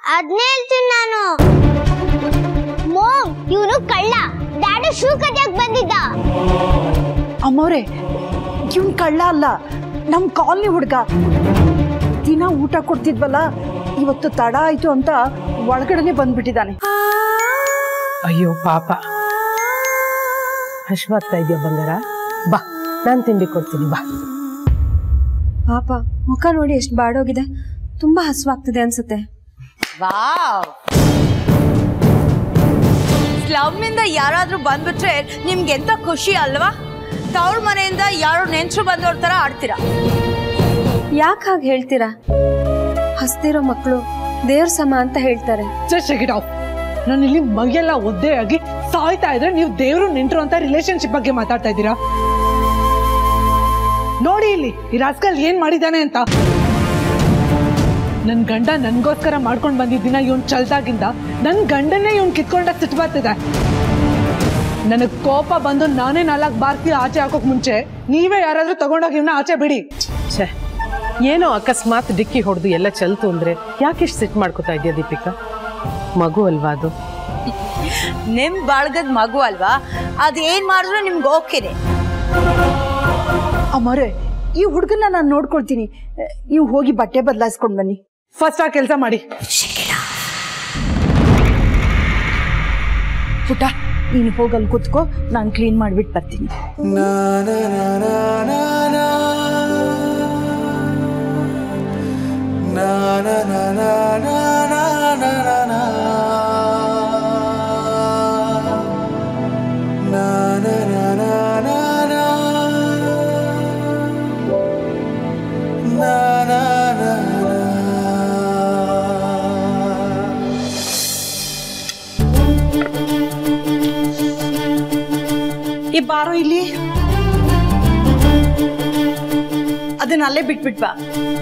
ಅದ್ನೇ ಹೇಳ್ತೀನಿ ನಾನು ಮೋಮ್ ಇವನು ಕಳ್ಳ ಡ್ಯಾಡಿ ಶೂ ಕದಿಯಕ್ ಬಂದಿದ್ದ ಅಮ್ಮವ್ರೆ ಇವ್ನ್ ಕಳ್ಳ ಅಲ್ಲ ನಮ್ ಕಾಲನಿ ಹುಡ್ಗ ದಿನ ಊಟ ಕೊಡ್ತಿದ್ವಲ್ಲ ಇವತ್ತು ತಡ ಆಯ್ತು ಅಂತ ಒಳಗಡೆನೆ ಬಂದ್ಬಿಟ್ಟಿದ್ದಾನೆ ಅಯ್ಯೋ ಪಾಪ ಹಶ್ವಾಗ್ತಾ ಇದೆಯಾ ಬಂಗಾರ ಬಾ ನಾನು ತಿಂಡಿ ಕೊಡ್ತೀನಿ ಬಾ ಪಾಪ ಮುಖ ನೋಡಿ ಎಷ್ಟು ಬಾಡೋಗಿದೆ ತುಂಬಾ ಹಸುವಾಗ್ತಿದೆ ಅನ್ಸುತ್ತೆ ವಾವ್ ಸ್ಲಮ್ ಇಂದ ಯಾರಾದ್ರೂ ಬಂದ್ಬಿಟ್ರೆ ನಿಮ್ಗೆ ಎಂತ ಖುಷಿ ಅಲ್ವಾ ತವ್ರ ಮನೆಯಿಂದ ಯಾರೋ ನೆಂಚರು ಬಂದವ್ರ ತರ ಆಡ್ತೀರಾ ಯಾಕೆ ಹಾಗೆ ಹೇಳ್ತೀರಾ ಹಸ್ತಿರೋ ಮಕ್ಕಳು ದೇವ್ರ ಸಮ ಅಂತ ಹೇಳ್ತಾರೆ ಆಫ್ ನಾನು ಇಲ್ಲಿ ಮೈಯೆಲ್ಲ ಒದ್ದೆ ಆಗಿ ಸಾಯ್ತಾ ಇದ್ರೆ ನೀವು ದೇವರು ನೆಂಟ್ರು ಅಂತ ರಿಲೇಶನ್ಶಿಪ್ ಬಗ್ಗೆ ಮಾತಾಡ್ತಾ ಇದ್ದೀರಾ ನೋಡಿ ಇಲ್ಲಿ ಈ ರಾಸ್ಕಲ್ ಏನ್ ಮಾಡಿದಾನೆ ಅಂತ ನನ್ ಗಂಡ ನನ್ಗೋಸ್ಕರ ಮಾಡ್ಕೊಂಡ್ ಬಂದಿದ್ದೀನ ಇವನ್ ಚಲ್ದಾಗಿಂದ ನನ್ ಗಂಡನ್ನೇ ಇವನ್ ಕಿತ್ಕೊಂಡ ಸಿಟ್ಟು ಬರ್ತಿದೆ ನನಗ್ ಕೋಪ ಬಂದು ನಾನೇ ನಾಲ್ಕು ಬಾರ್ತಿ ಆಚೆ ಹಾಕೋಕ್ ಮುಂಚೆ ನೀವೇ ಯಾರಾದ್ರೂ ತಗೊಂಡೋಗಿ ಇವನ್ನ ಆಚೆ ಬಿಡಿ ಛೇ ಏನೋ ಅಕಸ್ಮಾತ್ ಡಿಕ್ಕಿ ಹೊಡೆದು ಎಲ್ಲ ಚಲ್ತು ಅಂದ್ರೆ ಯಾಕೆಷ್ಟು ಸಿಟ್ಟು ಮಾಡ್ಕೋತಾ ಇದೆಯಾ ದೀಪಿಕಾ ಮಗು ಅಲ್ವಾ ಅದು ನಿಮ್ ಬಾಳ್ಗದ್ ಮಗು ಅಲ್ವಾ ಅದ್ ಏನ್ ಮಾಡಿದ್ರು ನಿಮ್ಗೆ ಓಕೆನೆ ಅಮ್ಮವ್ರೆ ಈ ಹುಡ್ಗನ್ನ ನಾನು ನೋಡ್ಕೊಳ್ತೀನಿ ನೀವು ಹೋಗಿ ಬಟ್ಟೆ ಬದಲಾಯಿಸ್ಕೊಂಡ್ ಬನ್ನಿ ಫಸ್ಟ್ ಆ ಕೆಲಸ ಮಾಡಿ ಪುಟ ನೀನು ಹೋಗಲ್ಲಿ ಕೂತ್ಕೋ ನಾನು ಕ್ಲೀನ್ ಮಾಡ್ಬಿಟ್ಟು ಬರ್ತೀನಿ ಈ ಬಾರೋ ಇಲ್ಲಿ ಅದನ್ನ ಅಲ್ಲೇ ಬಿಟ್ಬಿಟ್ ಬಾ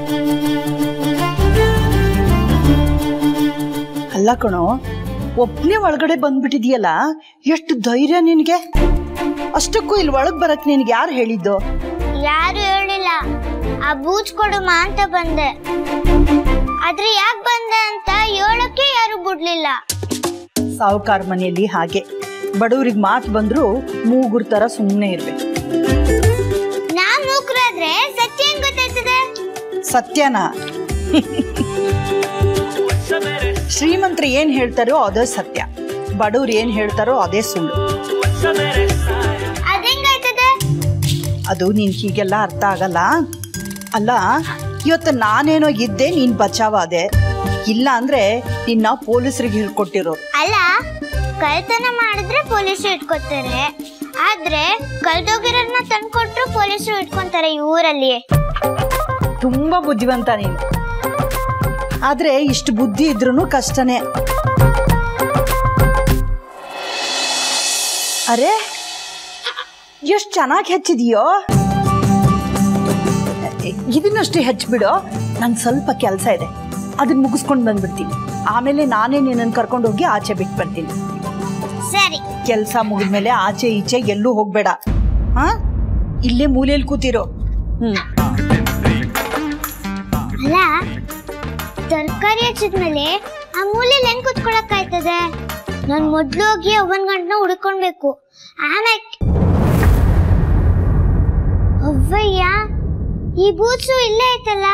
ಅಲ್ಲ ಕಣೋ ಒಬ್ನೇ ಒಳಗಡೆ ಬಂದ್ಬಿಟ್ಟಿದ್ಯಲ್ಲ ಎಷ್ಟು ಧೈರ್ಯ ನಿನ್ಗೆ ಅಷ್ಟಕ್ಕೂ ಇಲ್ಲಿ ಒಳಗ್ ಬರಕ್ ನಿನ್ಗೆ ಯಾರು ಹೇಳಿದ್ದು ಯಾರು ಹೇಳಿಲ್ಲ ಆ ಬೂಚ್ ಕೊಡುಮ ಅಂತ ಬಂದೆ ಆದ್ರೆ ಯಾಕೆ ಬಂದೆ ಅಂತ ಹೇಳಕ್ಕೆ ಯಾರು ಬಿಡ್ಲಿಲ್ಲ ಸಾವುಕಾರ ಮನೆಯಲ್ಲಿ ಹಾಗೆ ಬಡವರಿಗೆ ಮಾತು ಬಂದ್ರು ಮೂಗುರ್ ತರ ಸುಮ್ಮನೆ ಇರ್ಬೇಕು ನಾ ಮೂಕ್ರಾದ್ರೆ ಸತ್ಯ ಹೆಂಗ್ ಗೊತ್ತಾಯ್ತದೆ ಸತ್ಯನ ಶ್ರೀಮಂತರು ಏನ್ ಹೇಳ್ತಾರೋ ಅದೇ ಸತ್ಯ ಬಡವ್ರು ಏನ್ ಹೇಳ್ತಾರೋ ಅದೇ ಸುಳ್ಳು ಅതെಂಗಾಯ್ತದೆ ಅದು ನಿನ್ ಹೀಗೆಲ್ಲ ಅರ್ಥ ಆಗಲ್ಲ ಅಲ್ಲ ಇವತ್ತು ನಾನೇನೋ ಇದ್ದೆ ನೀನ್ ಬಚಾವಾದೆ ಇಲ್ಲ ಅಂದ್ರೆ ನಿನ್ನ ಪೊಲೀಸರಿಗೆ ಹಿಡ್ಕೊಟ್ಟಿರೋರು ಅಲ್ಲ ಕಳ್ತನ ಮಾಡಿದ್ರೆ ಪೊಲೀಸರು ಇಟ್ಕೋತಾರೆ ಆದ್ರೆ ಕಳ್ದೋಗಿರೋರ್ನ ತಂದ್ಕೊಟ್ರು ಪೊಲೀಸರು ಇಟ್ಕೊಂತಾರೆ ಈ ಊರಲ್ಲಿ ತುಂಬಾ ಬುದ್ಧಿವಂತ ನೀನು ಆದ್ರೆ ಇಷ್ಟು ಬುದ್ಧಿ ಇದ್ರೂ ಕಷ್ಟನೇ ಅರೆ ಎಷ್ಟು ಚೆನ್ನಾಗಿ ಹೆಚ್ಚಿದೆಯೋ ಇದನ್ನಷ್ಟು ಹೆಚ್ಚಿಬಿಡು ನಂಗೆ ಸ್ವಲ್ಪ ಕೆಲಸ ಇದೆ ಅದನ್ನ ಮುಗಿಸ್ಕೊಂಡು ಬಂದ್ಬಿಡ್ತೀನಿ ಆಮೇಲೆ ನಾನೇ ನಿನ್ನನ್ನು ಕರ್ಕೊಂಡು ಹೋಗಿ ಆಚೆ ಬಿಟ್ಟು ಬರ್ತೀನಿ ಸರಿ ಕೆಲಸ ಮುಗಿದ್ಮೇಲೆ ಆಚೆ ಈಚೆ ಎಲ್ಲೂ ಹೋಗ್ಬೇಡ ಹಾ ಇಲ್ಲೇ ಮೂಲೆಯಲ್ಲಿ ಕೂತಿರೋ ಹ್ಮ್ ಅಲ್ಲ ತರಕಾರಿ ಹಚ್ಚಿದ್ಮೇಲೆ ಆ ಮೂಲೆಯಲ್ಲಿ ಹೆಂಗ್ ಕುತ್ಕೊಳಕ್ಕಾಯ್ತದೆ ನಾನ್ ಮೊದ್ಲು ಹೋಗಿ ಅವನ್ ಗಂಟನ ಹುಡ್ಕೊಳ್ಬೇಕು ಆಮೇಲೆ ಅವ್ವಯ್ಯ ಈ ಬೂತ್ಸು ಇಲ್ಲೇ ಐತಲ್ಲ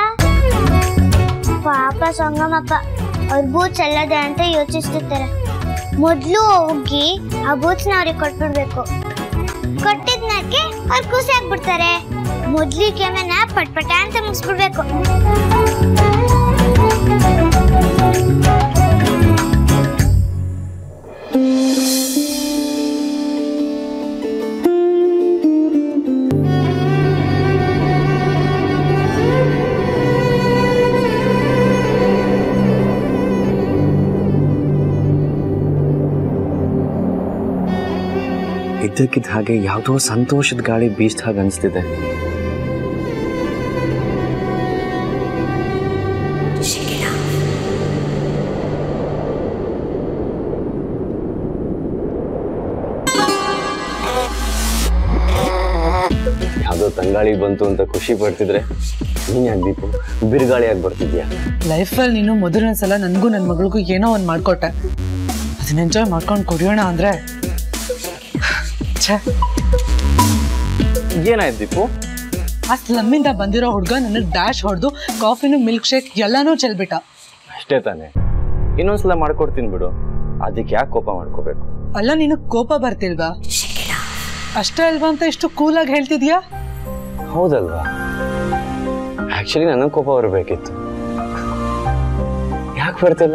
ಪಾಪ ಸಂಗಮಪ್ಪ ಅವ್ರ ಬೂತ್ಸ್ ಅಲ್ಲದೆ ಅಂತ ಯೋಚಿಸ್ತಿರ್ತಾರೆ ಮೊದ್ಲು ಹೋಗಿ ಆ ಬೂತ್ಸ್ನ ಅವ್ರಿಗೆ ಕೊಟ್ಬಿಡ್ಬೇಕು ಕೊಟ್ಟಿದ್ನಕ್ಕೆ ಅವ್ರು ಖುಷಿ ಆಗ್ಬಿಡ್ತಾರೆ ಮೊದ್ಲು ಕೆಮನ ಪಟ್ಪಟ ಅಂತ ಮುಗಿಸ್ಬಿಡ್ಬೇಕು ಇದ್ದಕ್ಕಿದ್ದ ಹಾಗೆ ಯಾವುದೋ ಸಂತೋಷದ ಗಾಳಿ ಬೀಸ್ದ ಹಾಗೆ ಅನಿಸ್ತಿದೆ ಯಾವುದೋ ತಂಗಿ ತಂಗಾಳಿ ಬಂತು ಅಂತ ಖುಷಿ ಪಡ್ತಿದ್ರೆ ನೀನ್ ಯಾಕೆ ದೀಪು ಬಿರುಗಾಳಿಯಾಗಿ ಬರ್ತಿದ್ಯಾ ಲೈಫಲ್ಲಿ ನೀನು ಮೊದಲನೇ ಸಲ ನನಗೂ ನನ್ನ ಮಗಳಿಗೂ ಏನೋ ಒಂದು ಮಾಡಿಕೊಟ್ಟೆ ಅದನ್ನ ಎಂಜಾಯ್ ಮಾಡ್ಕೊಂಡು ಕುಡಿಯೋಣ ಅಂದರೆ ಛೇ ಏನಾಯ್ತು ದೀಪು ಆ ಸ್ಲಮ್ಮಿಂದ ಬಂದಿರೋ ಹುಡುಗ ನನಗೆ ಡ್ಯಾಶ್ ಹೊಡೆದು ಕಾಫಿನು ಮಿಲ್ಕ್ ಶೇಕ್ ಎಲ್ಲನೂ ಚೆಲ್ಬಿಟ್ಟ ಅಷ್ಟೇ ತಾನೆ ಇನ್ನೊಂದ್ಸಲ ಮಾಡ್ಕೊಡ್ತೀನಿ ಬಿಡು ಅದಕ್ಕೆ ಯಾಕೆ ಕೋಪ ಮಾಡ್ಕೋಬೇಕು ಅಲ್ಲ ನಿನಗೆ ಕೋಪ ಬರ್ತಿಲ್ವಾ ಅಷ್ಟೇ ಅಲ್ವಾ ಅಂತ ಇಷ್ಟು ಕೂಲಾಗಿ ಹೇಳ್ತಿದ್ಯಾ ಹೌದಲ್ವಾ ಆಕ್ಚುಲಿ ನನಗೆ ಕೋಪ ಬರಬೇಕಿತ್ತು ಯಾಕೆ ಬರ್ತಿಲ್ಲ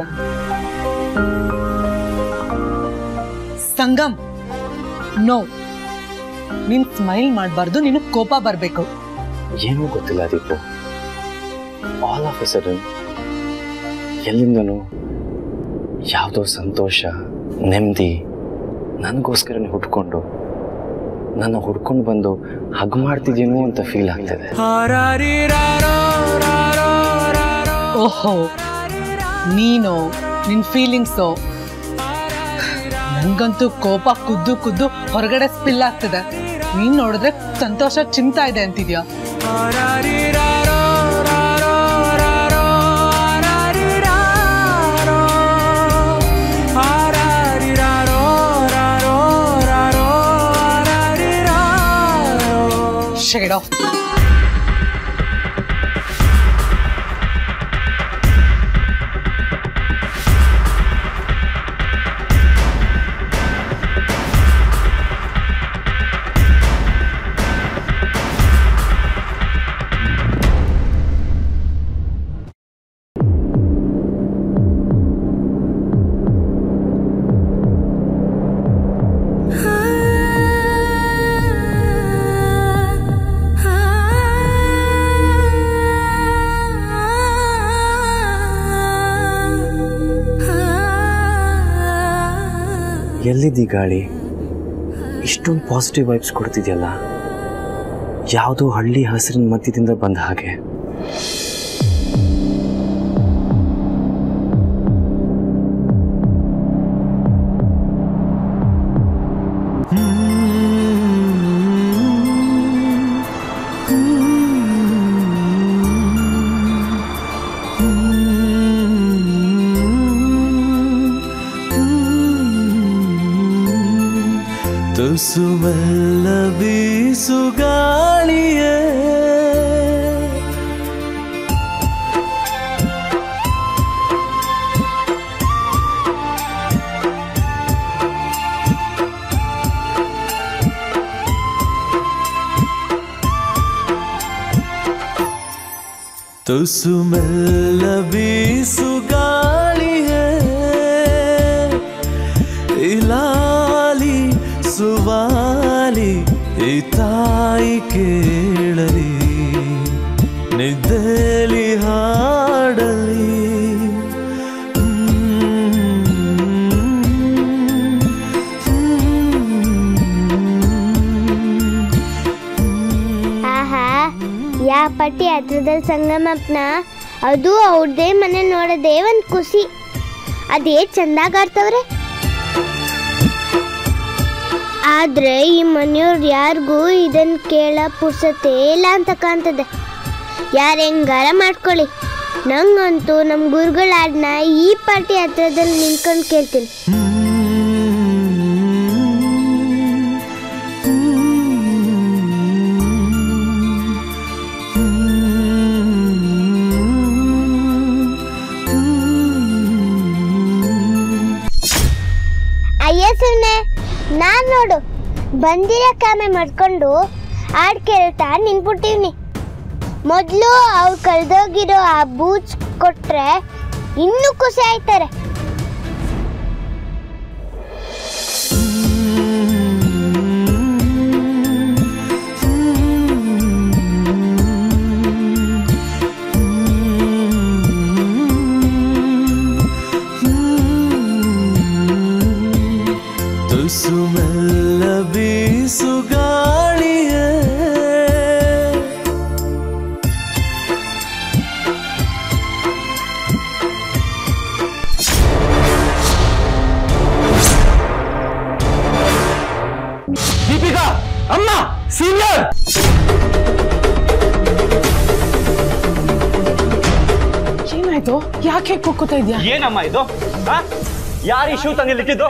ಸಂಗಮ್ ನೋ ನೀನ್ ಸ್ಮೈಲ್ ಮಾಡಬಾರ್ದು ನಿನಗೆ ಕೋಪ ಬರಬೇಕು ಏನೂ ಗೊತ್ತಿಲ್ಲ Deepu all of a sudden ಎಲ್ಲಿಂದನೂ ಯಾವುದೋ ಸಂತೋಷ ನೆಮ್ಮದಿ ನನಗೋಸ್ಕರನೇ ಹುಟ್ಕೊಂಡು ನನ್ನ ಹುಡ್ಕೊಂಡು ಬಂದು ಹಗ್ ಮಾಡ್ತಿದ್ದೀನೋ ಅಂತ ಫೀಲ್ ಆಗ್ತಿದೆ ಓಹೋ ನೀನು ನಿನ್ ಫೀಲಿಂಗ್ಸು ನನ್ಗಂತೂ ಕೋಪ ಕುದ್ದು ಕುದ್ದು ಹೊರಗಡೆ ಸ್ಪಿಲ್ ಆಗ್ತಿದೆ ನೀನ್ ನೋಡಿದ್ರೆ ಸಂತೋಷ ಚಿಂತಾ ಇದೆ ಅಂತಿದ್ಯಾ ಶೇಡ್ ಆಫ್ ಎಲ್ಲಿದ್ದೀ ಗಾಳಿ ಇಷ್ಟೊಂದು ಪಾಸಿಟಿವ್ ವೈಬ್ಸ್ ಕೊಡ್ತಿದ್ಯಲ್ಲ ಯಾವುದೋ ಹಳ್ಳಿ ಹಸಿರಿನ ಮಧ್ಯದಿಂದ ಬಂದ ಹಾಗೆ ತುಸುಮೆಲ್ಲ ಬೀಸು ಗಾಳಿಯೇ ತುಸುಮೆಲ್ಲ ಬೀಸು ಗಾಳಿಯೇ ಇಲಾಲಿ ಸುವಾಲಿ ಈ ತಾಯಿ ಕೇಳಲಿ ನಿದ್ದೆಲಿ ಹಾಡಲಿ ಆಹಾ ಯಾ ಪಟ್ಟಿ ಹತ್ರದಲ್ಲಿ ಸಂಗಮಪ್ಪನ ಅದು ಅವ್ರದೇ ಮನೆ ನೋಡೋದೇ ಒಂದು ಖುಷಿ ಅದೇ ಚಂದಾಗ ಆಡ್ತವ್ರೆ ಆದ್ರೆ ಈ ಮನೆಯವ್ರು ಯಾರಿಗೂ ಇದನ್ನ ಕೇಳ ಪುರ್ಸತೆ ಇಲ್ಲ ಅಂತ ಕಾಣ್ತದೆ ಯಾರು ಹೆಂಗಾರ ಮಾಡ್ಕೊಳ್ಳಿ ನಂಗಂತೂ ನಮ್ಮ ಗುರುಗಳ ಹಾಡನ್ನ ಈ ಪಾರ್ಟಿ ಹತ್ರದಲ್ಲಿ ನಿಂತ್ಕೊಂಡು ಕೇಳ್ತೀನಿ ಅಯ್ಯ ಸುಮ್ನೆ ನಾನ್ ನೋಡು ಬಂದಿರೋ ಕಾಮೆ ಮಾಡ್ಕೊಂಡು ಹಾಡ್ ಕೇಳ್ತಾ ನಿಂತ್ಬಿಟ್ಟಿವ್ನಿ ಮೊದಲು ಅವ್ರು ಕಳ್ದೋಗಿರೋ ಆ ಬೂಚ್ ಕೊಟ್ರೆ ಇನ್ನೂ ಖುಷಿ ಆಯ್ತಾರೆ ತುಸುಮೆಲ್ಲ ಬೀಸು ಗಾಳಿಯೇ ದೀಪಿಕಾ ಅಮ್ಮ ಸೀನಿಯರ್ ಯಾಕೆ ಕುಕ್ಕುತ್ತಾ ಇದ್ಯಾ ಏನಮ್ಮ ಇದು ಯಾರು ಈ ಶೂ ತಂದಿಲ್ಲಿಟ್ಟಿದ್ದು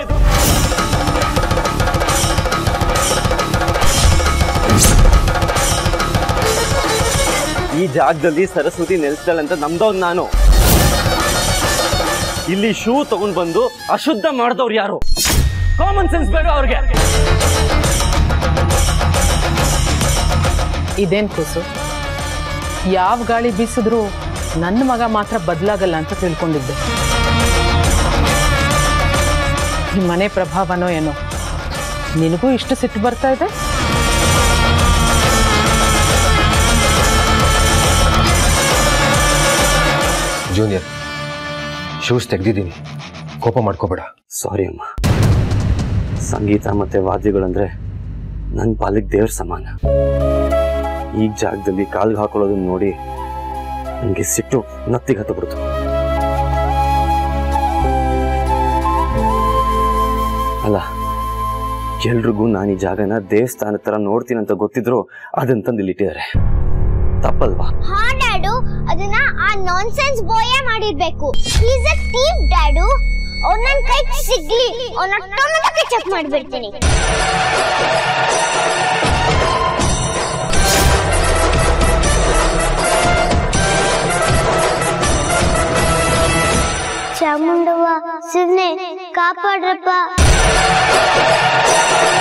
ಈ ಜಾಗದಲ್ಲಿ ಸರಸ್ವತಿ ನೆಲೆಸ್ತಾಳೆ ಅಂತ ನಮ್ದವ್ನು ನಾನು ಇಲ್ಲಿ ಶೂ ತಗೊಂಡ್ ಬಂದು ಅಶುದ್ಧ ಮಾಡಿದವ್ರು ಯಾರು ಕಾಮನ್ ಸೆನ್ಸ್ ಬೇಡ ಅವ್ರಿಗೆ ಇದೇನ್ ಕೂಸು ಯಾವ ಗಾಳಿ ಬೀಸಿದ್ರು ನನ್ನ ಮಗ ಮಾತ್ರ ಬದಲಾಗಲ್ಲ ಅಂತ ತಿಳ್ಕೊಂಡಿದ್ದೆ ಈ ಮನೆ ಪ್ರಭಾವನೋ ಏನೋ ನಿನಗೂ ಇಷ್ಟು ಸಿಟ್ಟು ಬರ್ತಾ ಇದೆ ಜೂನಿಯರ್ ಶೂಸ್ ತೆಗ್ದಿದ್ದೀನಿ ಕೋಪ ಮಾಡ್ಕೋಬೇಡ ಸಾರಿ ಅಮ್ಮ ಸಂಗೀತ ಮತ್ತೆ ವಾದ್ಯಗಳಂದ್ರೆ ನನ್ನ ಪಾಲಿಗೆ ದೇವ್ರ ಸಮಾನ ಈ ಜಾಗದಲ್ಲಿ ಕಾಲ್ಗೆ ಹಾಕೊಳ್ಳೋದನ್ನ ನೋಡಿ ನನಗೆ ಸಿಟ್ಟು ನತ್ತಿಗೆ ಹತ್ತು ಬಿಡ್ತು ಅಲ್ಲ ಎಲ್ರಿಗೂ ನಾನು ಈ ಜಾಗನ ದೇವಸ್ಥಾನ ತರ ನೋಡ್ತೀನಿ ಅಂತ ಗೊತ್ತಿದ್ರು ಅದನ್ನ ತಂದು ಇಲ್ಲಿಟ್ಟಿದ್ದಾರೆ ತಪ್ಪಲ್ವಾ ಹಾ ಡ್ಯಾಡು ಅದನ್ನ ಆ ನಾನ್ಸೆನ್ಸ್ ಬಾಯೇ ಮಾಡಿರ್ಬೇಕು ಈಸ್ ಅ ಥೀಫ್ ಡ್ಯಾಡು ಅವ್ನ ನನ್ ಕೈಗೆ ಸಿಗ್ಲಿ ಅವನ ಟೊಮೆಟೊಗೆ ಚೆಕ್ ಮಾಡ್ಬಿಡ್ತೀನಿ ಚಾಮುಂಡವ್ವ ಸಿರ್ನೆ ಕಾಪಾಡ್ರಪ್ಪ